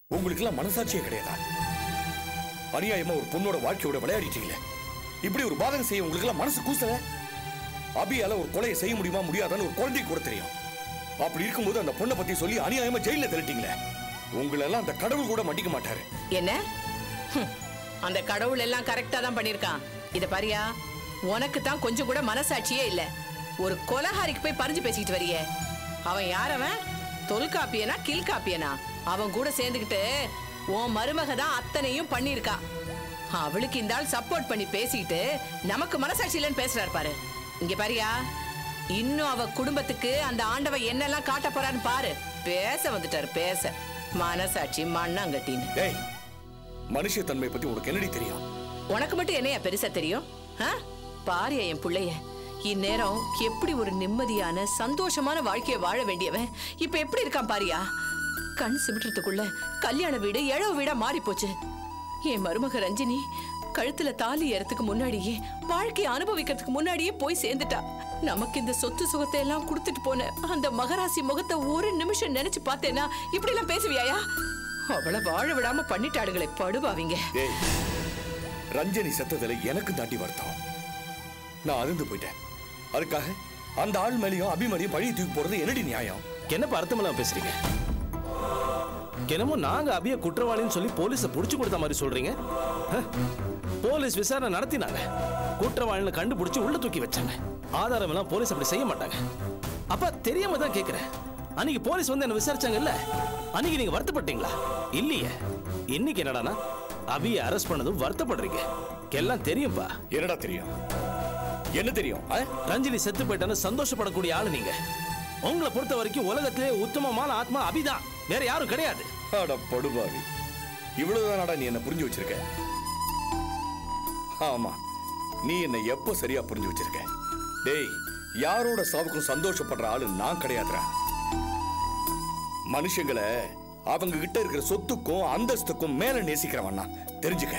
உங்களுக்கெல்லாம் மனசாட்சியே கிடையாதா அநியாயமா ஒரு பொண்ணோட வாழ்க்கையோட விளையாடிட்டீங்களே இப்படி ஒரு பாதகம் செய்ய உங்களுக்கெல்லாம் மனசு கூசல அபியால ஒரு கொலையை செய்ய முடியுமா முடியாதான்னு ஒரு குழந்தைக்கு கூட தெரியும் அப்படி இருக்கும்போது அந்த பொண்ணை பத்தி சொல்லி அநியாயமா ஜெயில தள்ளிட்டீங்களே உங்களெல்லாம் அந்த கடவுள் கூட மன்னிக்க மாட்டாரு என்ன ஹம், அந்த கடவுள் எல்லாம் கரெக்டா தான் பண்ணிருக்கான் இத பாரியா உனக்கு தான் கொஞ்சம் கூட மனசாட்சியே இல்ல ஒரு கொலகாரிக்கு போய் பறிஞ்சு பேசிக்கிட்டு வரியே அவன் யாரவன் தொல்காப்பியனா கில்காப்பியனா அவன் கூட சேர்ந்துக்கிட்டு உன் மருமக தான் அத்தனையும் பண்ணிருக்கா அவளுக்கு இந்த ஆள் சப்போர்ட் பண்ணி பேசிக்கிட்டு நமக்கு மனசாட்சி இல்லைன்னு பேசுறாரு பாரு இங்க பாரியா இன்னும் அவ குடும்பத்துக்கு அந்த ஆண்டவன் என்னெல்லாம் காட்ட போறான்னு பாரு பேச வந்துட்டாரு பேச மனசாட்சி மண்ணாங்கட்டின்னு டேய் மனுஷத்தன்மை பத்தி உனக்கு என்னடி தெரியும் உனக்கு மட்டும் என்னையா பெருசா தெரியும் ஆ? பாரியா என் புள்ளைய இந்நேரம் எப்படி ஒரு நிம்மதியான சந்தோஷமான வாழ்க்கைய வாழ வேண்டியவன் இப்ப எப்படி இருக்கான் பாரியா கண் சிமிட்டுறதுக்குள்ள கல்யாண வீடு இழவு வீடா மாறி போச்சு என் மருமக ரஞ்சினி கழுத்துல தாலி ஏறதுக்கு முன்னாடியே வாழ்க்கையை அனுபவிக்கிறதுக்கு முன்னாடியே போய் சேர்ந்துட்டா நமக்கு இந்த சொத்து சுகத்தை எல்லாம் கொடுத்துட்டு போன அந்த மகராசி முகத்தை ஒரு நிமிஷம் நினைச்சு பார்த்தேன்னா இப்படி எல்லாம் பேசுவியாயா அவளை வாழ விடாம பண்ணிட்டாடுங்களே படுபாவிங்க டேய் ரஞ்சனி செத்ததுல எனக்கு தாண்டி வருத்தம் நான் அதிர்ந்து போயிட்டேன் அதுக்காக அந்த ஆள் மேலேயும் அபிமதியும் பழிய தூக்கி போறது என்னடி நியாயம் என்னப்பா அர்த்தமெல்லாம் பேசுறீங்க என்னமோ நாங்க அபிய குற்றவாளின்னு சொல்லி போலீஸ புடிச்சு கொடுத்த மாதிரி சொல்றீங்க ஹ? போலீஸ் விசாரணை நடத்தினாங்க குற்றவாளின்னு கண்டுபிடிச்சு உள்ள தூக்கி வச்சாங்க ஆதாரம் எல்லாம் போலீஸ் அப்படி செய்ய மாட்டாங்க அப்ப தெரியாம தான் கேக்குறேன் அன்னைக்கு போலீஸ் வந்து என்ன விசாரிச்சாங்கல்ல அன்னைக்கு நீங்க வருத்தப்பட்டீங்களா இல்லையே இன்னைக்கு என்னடானா அபிய அரெஸ்ட் பண்ணதும் வருத்தப்படுறீங்க எல்லாம் தெரியும்பா என்னடா தெரியும் என்ன தெரியும் ஆ? ரஞ்சினி செத்து போயிட்டான்னு சந்தோஷப்படக்கூடிய ஆளு நீங்க உங்களை பொறுத்த வரைக்கும் உலகத்திலே உத்தமமான ஆத்மா அபிதான் வேற யாரும் கிடையாது அட படுபாவி இவ்வளவுதானடா நீ என்ன புரிஞ்சு வச்சிருக்க ஆமா நீ என்ன எப்ப சரியா புரிஞ்சு வச்சிருக்க டேய் யாரோட சாவுக்கும் சந்தோஷப்படுற ஆளு நான் கிடையாதுடா மனுஷங்களை அவங்க கிட்ட இருக்கிற சொத்துக்கும் அந்தஸ்துக்கும் மேல நேசிக்கிறவன் நான் தெரிஞ்சுக்க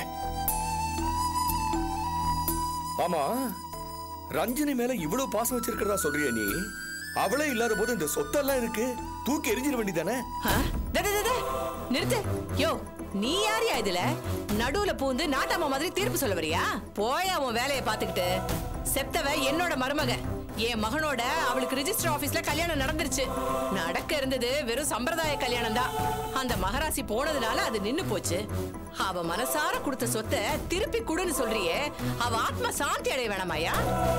ஆமா ரஞ்சினி மேல இவ்வளவு பாசம் வச்சிருக்கிறதா சொல்றிய நீ அவளே இல்லாத போது இந்த சொத்தெல்லாம் இருக்கு தூக்கி எரிஞ்சிட வேண்டியதானே ஆ? டே, டே, டே, டே. நிறுத்து யோ நீ யாரியா இதுல நடுவுல பூந்து நாட்டாம மாதிரி தீர்ப்பு சொல்ல வரியா போயா உன் வேலையை பாத்துக்கிட்டு செத்தவ என்னோட மருமக என் மகனோட அவளுக்கு ரிஜிஸ்டர் ஆபீஸ்ல கல்யாணம் நடந்துருச்சு நடக்க இருந்தது வெறும் சம்பிரதாய கல்யாணம் தான் அந்த மகராசி போனதுனால அது நின்னு போச்சு அவ மனசார கொடுத்த சொத்தை திருப்பி குடுன்னு சொல்றியே அவ ஆத்மா சாந்தி அடைய வேணாமாயா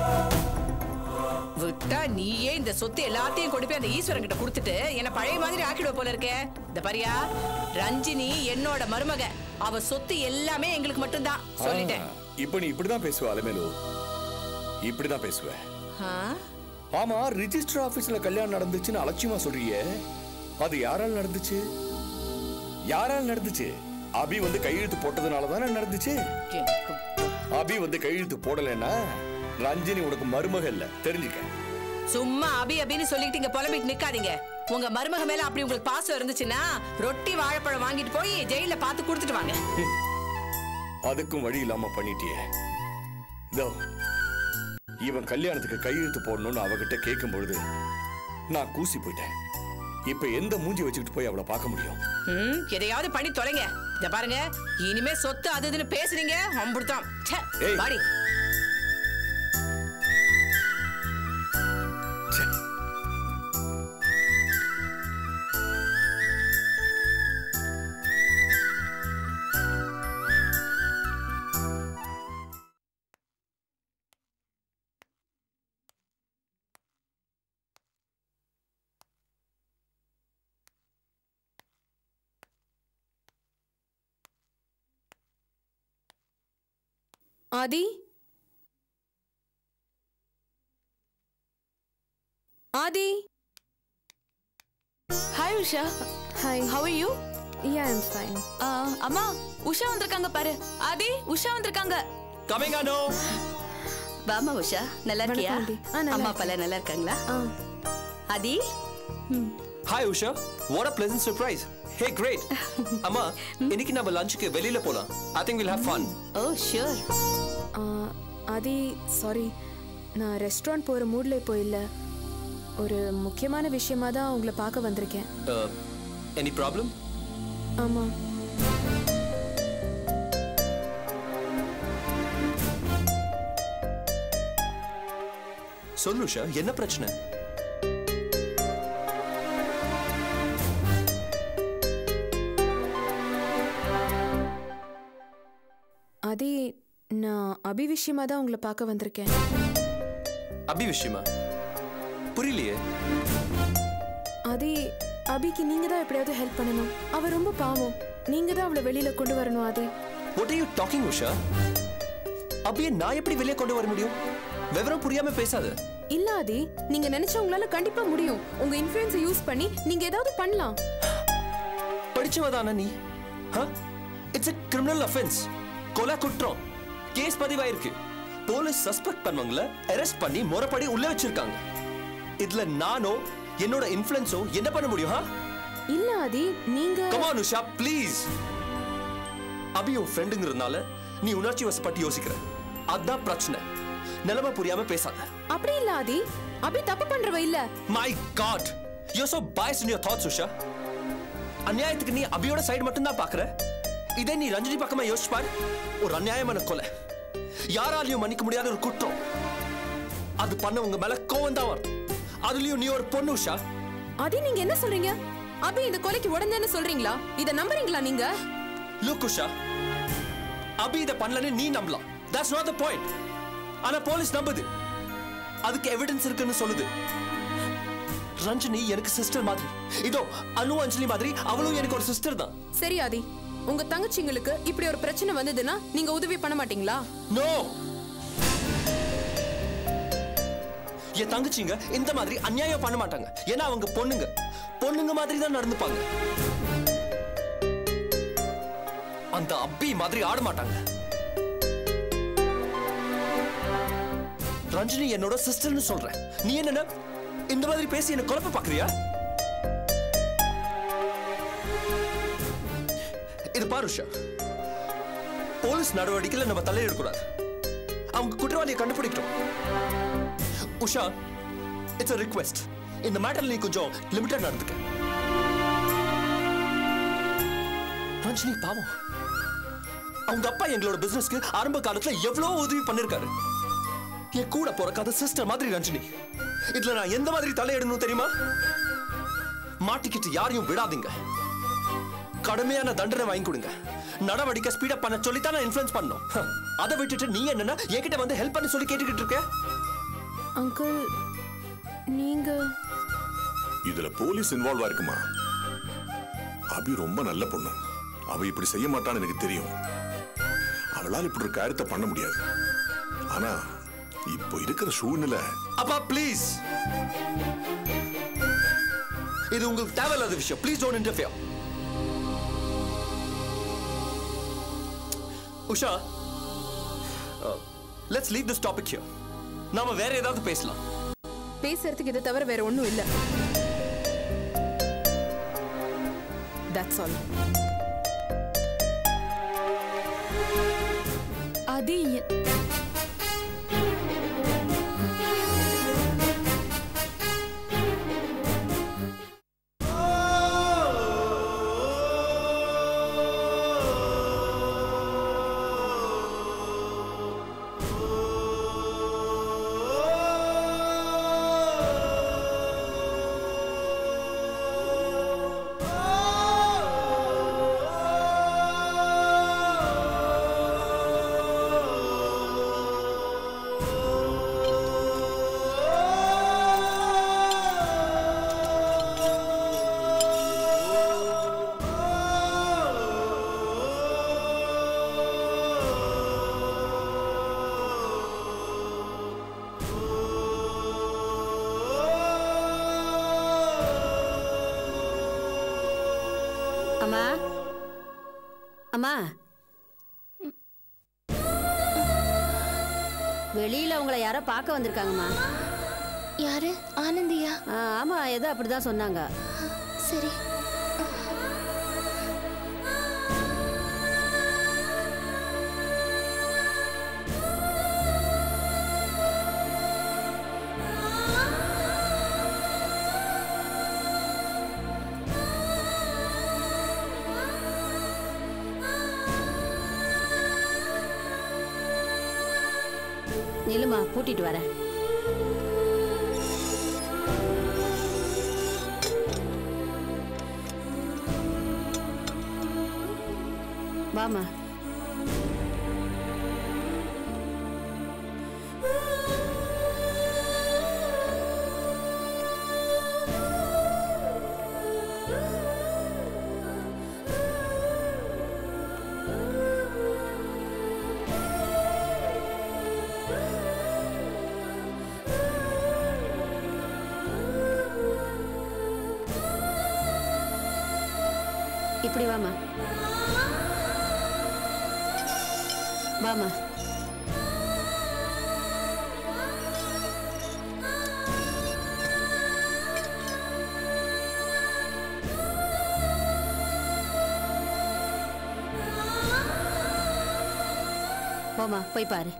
விட்டா நீயே இந்த சொத்து எல்லாத்தையும் கொண்டு போய் அந்த ஈஸ்வரன் கிட்ட கொடுத்துட்டு என்ன பழைய மாதிரி ஆக்கிடுவ போல இருக்கே இந்த பாரியா ரஞ்சினி என்னோட மருமக அவ சொத்து எல்லாமே எங்களுக்கு மட்டும்தான் சொல்லிட்டேன் ஆ, இப்ப நீ இப்படிதான் பேசுவ அலமேலு இப்படிதான் பேசுவ ஆ? ஆமா ரிஜிஸ்டர் ஆபீஸ்ல கல்யாணம் நடந்துச்சுன்னு அலட்சியமா சொல்றியே அது யாரால நடந்துச்சு யாரால நடந்துச்சு அபி வந்து கையெழுத்து போட்டதுனால தானே நடந்துச்சு எனக்கு அபி வந்து கையெழுத்து போடலைன்னா ரஞ்சினி உனக்கு மருமக இல்ல தெரிஞ்சுக்க சும்மா அபி அபின்னு சொல்லிட்டு இங்க புலம்பிட்டு நிக்காதீங்க உங்க மருமக மேல அப்படி உங்களுக்கு பாசம் இருந்துச்சுன்னா ரொட்டி வாழைப்பழம் வாங்கிட்டு போய் ஜெயில பார்த்து கொடுத்துட்டு வாங்க அதுக்கும் வழி இல்லாம பண்ணிட்டியே இதோ இவன் கல்யாணத்துக்கு கையெழுத்து போடணும்னு அவகிட்ட கேட்கும் பொழுது நான் கூசி போயிட்டேன் இப்ப எந்த மூஞ்சி வச்சுக்கிட்டு போய் அவளை பார்க்க முடியும் ம், எதையாவது பண்ணி தொலைங்க இத பாருங்க இனிமே சொத்து அது இதுன்னு பேசுறீங்க அம்புடுத்தான் ச்சே, ஏய். வாடி ச்சே. Adhi Adhi hi Usha hi how are you yeah I'm fine அம்மா உஷா வந்திருக்காங்க பாரு ஆதி உஷா வந்திருக்காங்க கமிங் ஆனோ வாமா உஷா நல்லா இருக்கியா வணக்கம் ஆண்டி. ஆ, நல்லா அம்மா இருக்கேன். அப்பா நல்லா இருக்காங்களா ஆ Adhi hi Usha what a pleasant surprise hey great அம்மா இன்னைக்கு நம்ம லஞ்சுக்கு வெளியில போலாம் I think will have fun oh sure ஆ, ஆதி சாரி நான் ரெஸ்டாரண்ட் போகிற மூடில் இப்போ இல்லை ஒரு முக்கியமான விஷயமா தான் உங்களை பார்க்க வந்திருக்கேன் எனி ப்ராப்ளம் ஆமா சொல்லு உஷா என்ன பிரச்சனை அதே நான் அபி விஷயமா தான் உங்களை பார்க்க வந்திருக்கேன் அபி விஷயமா புரியலையே அதே அபிக்கு நீங்க தான் எப்படியாவது ஹெல்ப் பண்ணணும் அவ ரொம்ப பாவம் நீங்க தான் அவளை வெளியில கொண்டு வரணும் அதே what are you talking Usha அபியை நான் எப்படி வெளியே கொண்டு வர முடியும் விவரம் புரியாம பேசாத இல்ல ஆதி நீங்க நினைச்சா உங்களால கண்டிப்பா முடியும் உங்க இன்ஃபுளுன்ஸை யூஸ் பண்ணி நீங்க ஏதாவது பண்ணலாம் படிச்சவதானா நீ இட்ஸ் a கிரிமினல் அஃபென்ஸ் கொலை குற்றம் கேஸ் பதிவாயிருக்கு போலீஸ் சஸ்பெக்ட் பண்ணவங்கள அரெஸ்ட் பண்ணி முறைப்படி உள்ள வச்சிருக்காங்க இதுல நானோ என்னோட இன்ஃப்ளூயன்ஸோ என்ன பண்ண முடியும் huh? இல்ல ஆதி நீங்க Come on Usha please Abhi உன் ஃப்ரெண்டுங்கிறதுனால நீ உணர்ச்சி வசப்பட்டு யோசிக்கிற அதான் பிரச்சனை நிலைமை புரியாம பேசாத அப்படி இல்ல ஆதி அபி தப்பு பண்றவ இல்ல my god you so biased in your thoughts Usha அநியாயத்துக்கு நீ அபியோட சைடு மட்டும் தான் பாக்குற இதே நீ ரஞ்சினி பக்கமா யோசிச்சு பாரு ஒரு அநியாயமான கொலை யாராலையும் மன்னிக்க முடியாத ஒரு குற்றம் அது பண்ண உங்க மேல கோவம் தான் வரும் அதுலயும் நீ ஒரு பொண்ணு உஷா ஆதி நீங்க என்ன சொல்றீங்க அபி இந்த கொலைக்கு உடனேன்னு சொல்றீங்களா இத நம்புறீங்களா நீங்க லுக் உஷா அபி இதை பண்ணலன்னு நீ நம்பலாம் தட்ஸ் நாட் த பாயிண்ட் ஆனா போலீஸ் நம்புது அதுக்கு எவிடன்ஸ் இருக்குன்னு சொல்லுது ரஞ்சினி எனக்கு சிஸ்டர் மாதிரி இதோ அனு அஞ்சலி மாதிரி அவளும் எனக்கு ஒரு சிஸ்டர் தான் சரி ஆதி உங்க தங்கச்சிங்களுக்கு இப்படி ஒரு பிரச்சனை வந்ததுன்னா நீங்க உதவி பண்ண மாட்டீங்களா நோ என் தங்கச்சிங்க இந்த மாதிரி அநியாயம் பண்ண மாட்டாங்க ஏன்னா அவங்க பொண்ணுங்க பொண்ணுங்க மாதிரி தான் நடந்துப்பாங்க அந்த அப்பி மாதிரி ஆட மாட்டாங்க ரஞ்சினி என்னோட சிஸ்டர்னு சொல்றேன் நீ என்ன இந்த மாதிரி பேசி என்ன குழப்ப பாக்குறியா இது பாரு உஷா போலீஸ் நடவடிக்கையில நம்ம தலையிடக்கூடாது அவங்க குற்றவாளியை கண்டுபிடிக்கணும் உஷா இட்ஸ் a ரிக்வெஸ்ட் இந்த மேட்டர்ல நீ கொஞ்சம் லிமிட்டட் நடந்துக்க ரஞ்சினி பாவம் அவங்க அப்பா எங்களோட பிசினஸ்க்கு ஆரம்ப காலத்துல எவ்வளவு உதவி பண்ணிருக்காரு என் கூட பிறக்காத சிஸ்டர் மாதிரி ரஞ்சினி இதுல நான் எந்த மாதிரி தலையிடணும் தெரியுமா மாட்டிக்கிட்டு யாரையும் விடாதீங்க கடுமையான தண்டனை வாங்கி கொடுங்க நடவடிக்கை ஸ்பீடப் பண்ண சொல்லி தான் நான் இன்ஃப்ளூயன்ஸ் பண்ணோம் அதை விட்டுட்டு நீ என்னன்னா என்கிட்ட வந்து ஹெல்ப் பண்ண சொல்லி கேட்டுக்கிட்டு இருக்க அங்கிள் நீங்க இதுல போலீஸ் இன்வால்வ் இருக்குமா அபி ரொம்ப நல்ல பொண்ணு அவ இப்படி செய்ய மாட்டான்னு எனக்கு தெரியும் அவளால் இப்படி ஒரு காரியத்தை பண்ண முடியாது ஆனா இப்போ இருக்கிற சூழ்நிலை அப்பா ப்ளீஸ் இது உங்களுக்கு தேவையில்லாத விஷயம் please don't interfere Usha let's leave this topic here நாம வேற ஏதாவது பேசலாம் பேசுறதுக்கு இதை தவிர வேற ஒண்ணும் இல்ல தட்ஸ் ஆல் அது எ- அம்மா அம்மா வெளியில உங்களை யாரோ பார்க்க வந்திருக்காங்கம்மா யாரு ஆனந்தியா ஆ, ஆமா ஏதோ அப்படிதான் சொன்னாங்க சரி நில்லுமா பூட்டிட்டு வரேன் வாமா இப்படி வாமா வாமா போமா போய் பாரு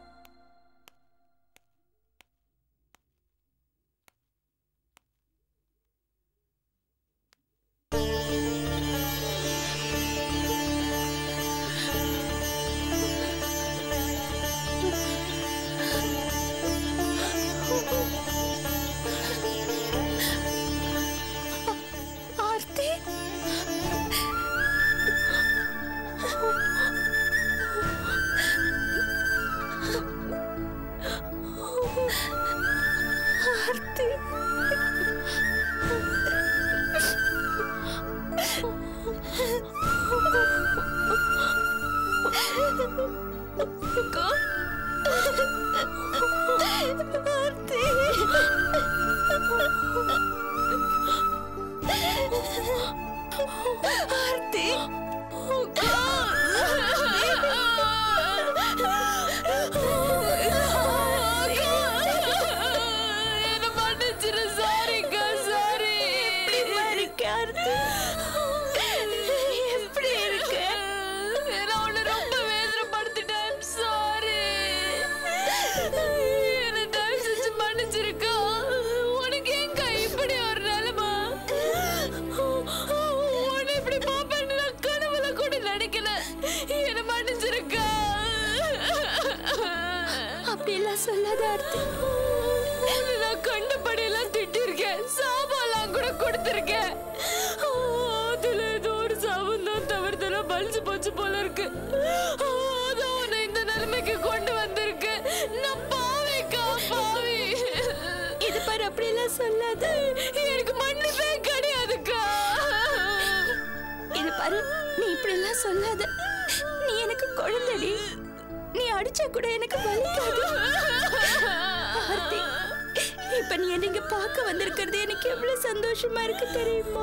ஆர்த்தி ஆர்த்தி அக்கா. ஆர்த்தி ஆர்த்தி என்ன மன்னிச்சிரு சாரிக்கா சாரி எப்படி ஆர்த்தி எப்படி இருக்க நான் உன்னை ரொம்ப வேதனைப்படுத்திட்டேன் சாரி என்ன தயவு செஞ்சு மன்னிச்சிருக்கா உனக்கு எங்க இப்படி ஒரு நிலைமை உன்னை இப்படி பாப்பேன்னு நான் கனவுல கூட நினைக்கல என்ன மன்னிச்சிருக்கா அப்படியெல்லாம் சொல்லாத ஆர்த்தி உன்னை நான் கண்டபடியெல்லாம் திட்டிருக்கேன் சாபாலாம் கூட கொடுத்திருக்கேன் அதுல ஏதோ ஒரு சாபம் தான் தவிர்த்தெல்லாம் பலிச்சு போச்சு போல இருக்கு அதான் உன்னை இந்த நிலைமைக்கு கொண்டு வந்திருக்கு நான் பாவிக்கா பாவி இது பாரு அப்படியெல்லாம் சொல்லாத எனக்கு மன்னிப்பே கிடையாதுக்கா இது பாரு நீ இப்படி எல்லாம் சொல்லாத நீ எனக்கு குழந்தைடி நீ அடிச்சா கூட எனக்கு வலிக்காது ஆர்த்தி, இப்ப நீ என்ன இங்க பார்க்க வந்திருக்கிறது எனக்கு எவ்வளவு சந்தோஷமா இருக்கு தெரியுமா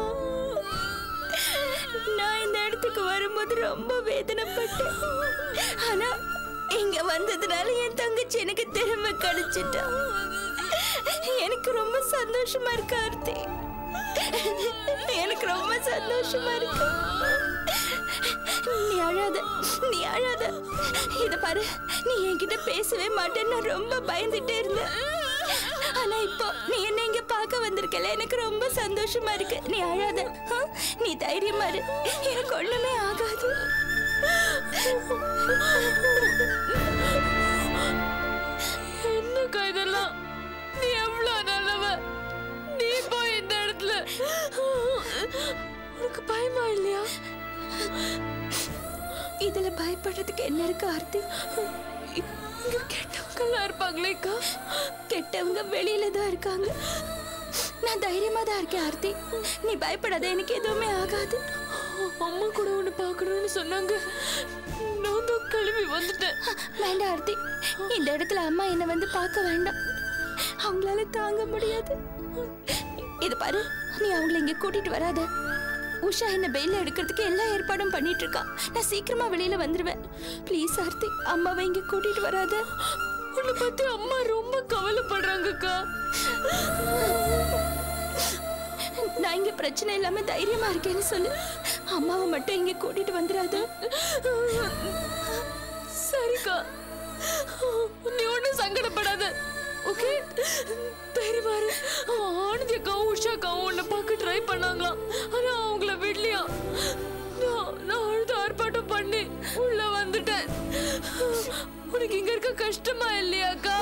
நான் இந்த இடத்துக்கு வரும்போது ரொம்ப வேதனைப்பட்டேன் ஆனா இங்க வந்ததுனால என் தங்கச்சி எனக்கு திரும்ப கிடைச்சிட்டா எனக்கு ரொம்ப சந்தோஷமா இருக்கு ஆர்த்தி எனக்கு ரொம்ப சந்தோஷமா இருக்கு நீ அழாத நீ அழாத இத பாரு நீ என்கிட்ட பேசவே மாட்டேன்னு நான் ரொம்ப பயந்துட்டே இருந்தேன் ஆனா இப்போ நீ என்ன இங்க பார்க்க வந்திருக்கல எனக்கு ரொம்ப சந்தோஷமா இருக்கு நீ அழாத ஆ? நீ தைரியமா இரு எனக்கு ஒண்ணுமே ஆகாது என்னக்கா இதெல்லாம் நீ எவ்வளவு நல்லவ நீ போய் இந்த இடத்துல உனக்கு பயமா இல்லையா இதுல பயப்படுறதுக்கு என்ன இருக்கு ஆர்த்தி இங்க கெட்டவங்க எல்லாம் இருப்பாங்களேக்கா கெட்டவங்க வெளியில தான் இருக்காங்க நான் தைரியமா தான் இருக்கேன் ஆர்த்தி நீ பயப்படாத எனக்கு எதுவுமே ஆகாது அம்மா கூட ஒண்ணு பார்க்கணும்னு சொன்னாங்க நான் தான் கிளம்பி வந்துட்டேன் வேண்டாம் ஆர்த்தி இந்த இடத்துல அம்மா என்ன வந்து பார்க்க வேண்டாம் அவங்களால தாங்க முடியாது இது பாரு நீ அவங்கள இங்க கூட்டிட்டு வராத உஷா என்ன பெயில எடுக்கிறதுக்கு எல்லா ஏற்பாடும் பண்ணிட்டு இருக்கா நான் சீக்கிரமா வெளியில வந்துருவேன் ப்ளீஸ் ஆர்த்தி அம்மாவை இங்க கூட்டிட்டு வராத உன்னை பத்தி அம்மா ரொம்ப கவலைப்படுறாங்கக்கா நான் இங்க பிரச்சனை இல்லாம தைரியமா இருக்கேன்னு சொல்லு அம்மாவை மட்டும் இங்க கூட்டிட்டு வந்துடாத சரிக்கா நீ ஒன்றும் சங்கடப்படாத ஓகே தைரியமா இரு ஆனந்தி அக்காவும் உஷா அக்காவும் உன்னை பார்க்க ட்ரை பண்ணாங்களாம் ஆனா அவங்கள விடலையா நான் நான் அழுது ஆர்ப்பாட்டம் பண்ணி உள்ள வந்துட்டேன் உனக்கு இங்க இருக்க கஷ்டமா இல்லையாக்கா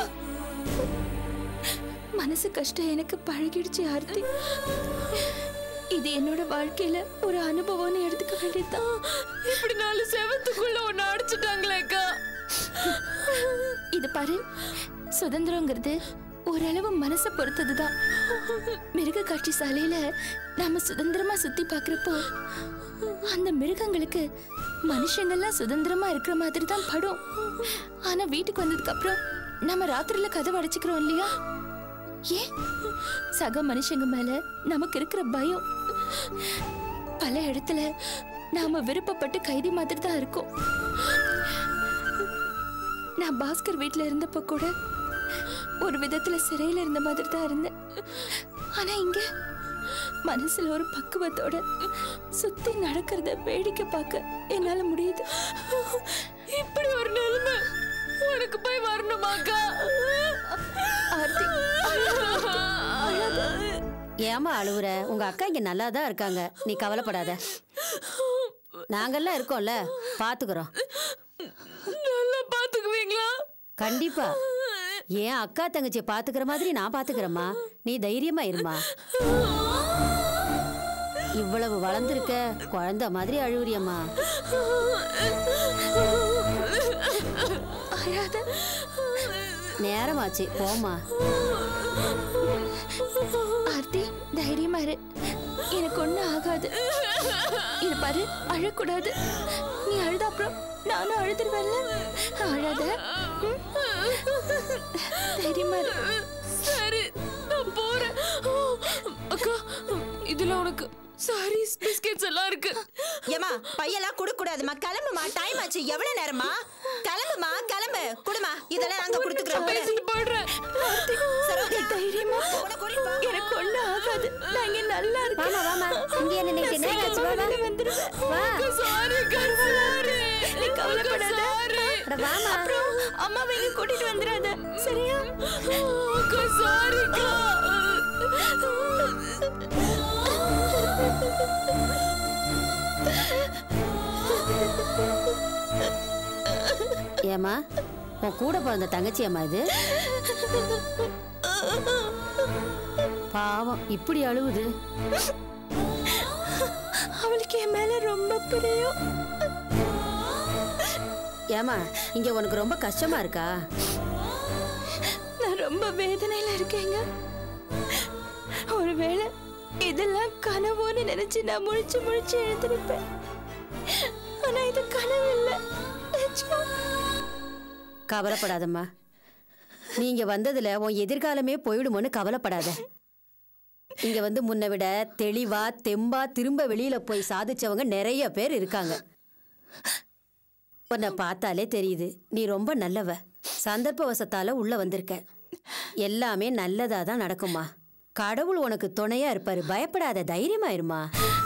மனசு கஷ்டம் எனக்கு பழகிடுச்சு ஆர்த்தி இது என்னோட வாழ்க்கையில ஒரு அனுபவம்னு எடுத்துக்க வேண்டியதுதான் இப்படி நாலு செவத்துக்குள்ள ஒன்னு அடிச்சுட்டாங்களேக்கா இது பாரு சுதந்திரங்கிறது ஓரளவு மனசை பொறுத்ததுதான் மிருக காட்சி சாலையில நாம சுதந்திரமா சுத்தி பார்க்கறப்போ அந்த மிருகங்களுக்கு மனுஷங்கள்லாம் சுதந்திரமா இருக்கிற மாதிரி தான் படும் ஆனா வீட்டுக்கு வந்ததுக்கு அப்புறம் நம்ம ராத்திரில கதவு அடைச்சுக்கிறோம் இல்லையா ஏன் சக மனுஷங்க மேல நமக்கு இருக்கிற பயம் பல இடத்துல நாம விருப்பப்பட்டு கைதி மாதிரி தான் இருக்கோம் நான் பாஸ்கர் வீட்ல இருந்தப்ப கூட ஒரு விதத்துல சிறையில இருந்த மாதிரி தான் இருந்தேன் ஆனா இங்க மனசுல ஒரு பக்குவத்தோட சுத்தி நடக்கிறத வேடிக்கை பார்க்க என்னால முடியுது இப்படி ஒரு நிலைமை உனக்கு போய் வரணுமாக்கா ஆர்த்தி அழாத. ஏமா அழுவுற உங்க அக்கா இங்க நல்லா தான் இருக்காங்க நீ கவலைப்படாத நாங்கெல்லாம் இருக்கோம்ல பாத்துக்கிறோம் நல்லா பாத்துக்குவீங்களா கண்டிப்பா ஏன் அக்கா தங்கச்சியை பாத்துக்கிற மாதிரி நான் பாத்துக்கிறேம்மா நீ தைரியமா இருமா இவ்வளவு வளர்ந்துருக்க குழந்தை மாதிரி அழுவுறியம்மா அழாத நேரமாச்சு போமா ஆர்த்தி தைரியமா இரு எனக்கு ஒண்ணும் ஆகாது இது பாரு அழக்கூடாது நீ அழுத அப்புறம் நானும் அழுதுருவேன்ல அழாத ம்? தைரியமா இரு சரி நான் போறேன் அக்கா இதுல உனக்கு சாரீஸ் பிஸ்கெட்ஸ் எல்லாம் இருக்கு ஏமா பையெல்லாம் கொடுக்க கூடாதுமா கிளம்புமா டைம் ஆச்சு எவ்வளவு நேரமா கிளம்புமா கிளம்பு குடுமா இதெல்லாம் நாங்க கொடுத்துக்கிறோம் விடு. பேசிட்டு போடுறேன் ஆர்த்தி, சரோஜா. தைரியமா போ. உன்னை கூட்டிட்டு வா. எனக்கு ஒண்ணும் ஆகாது நான் இங்க நல்லா இருக்கேன் வாமா வாமா இங்க என்ன நினைக்க நேரம் ஆச்சு, வா, வா. வந்துருவேன் வா. சாரி சாரி நீ கவலைப்படாத அட வாமா. அப்புறம் அம்மாவை இங்க கூட்டிட்டு வந்துடாத சரியா அக்கா சாரிக்கா ஏமா உன் கூட பிறந்த தங்கச்சி அம்மா இது பாவம் இப்படி அழுவுது அவளுக்கு என் மேல ரொம்ப பிரியம் ஏமா இங்க உனக்கு ரொம்ப கஷ்டமா இருக்கா நான் ரொம்ப வேதனையில இருக்கேங்க ஒருவேளை இதெல்லாம் கனவோன்னு நினைச்சு நான் முழிச்சு முழிச்சு எழுந்திருப்பேன் ஆனா இது கனவு இல்ல நிஜம். கவலைப்படாதம்மா நீங்க வந்ததுல உன் எதிர்காலமே போயிடுமோன்னு கவலைப்படாத இங்க வந்து முன்னை விட தெளிவா தெம்பா திரும்ப வெளியில போய் சாதிச்சவங்க நிறைய பேர் இருக்காங்க உன்னை பார்த்தாலே தெரியுது நீ ரொம்ப நல்லவ சந்தர்ப்பவசத்தால உள்ள வந்திருக்க எல்லாமே நல்லதா தான் நடக்குமா கடவுள் உனக்கு துணையா இருப்பாரு பயப்படாத தைரியமா இருமா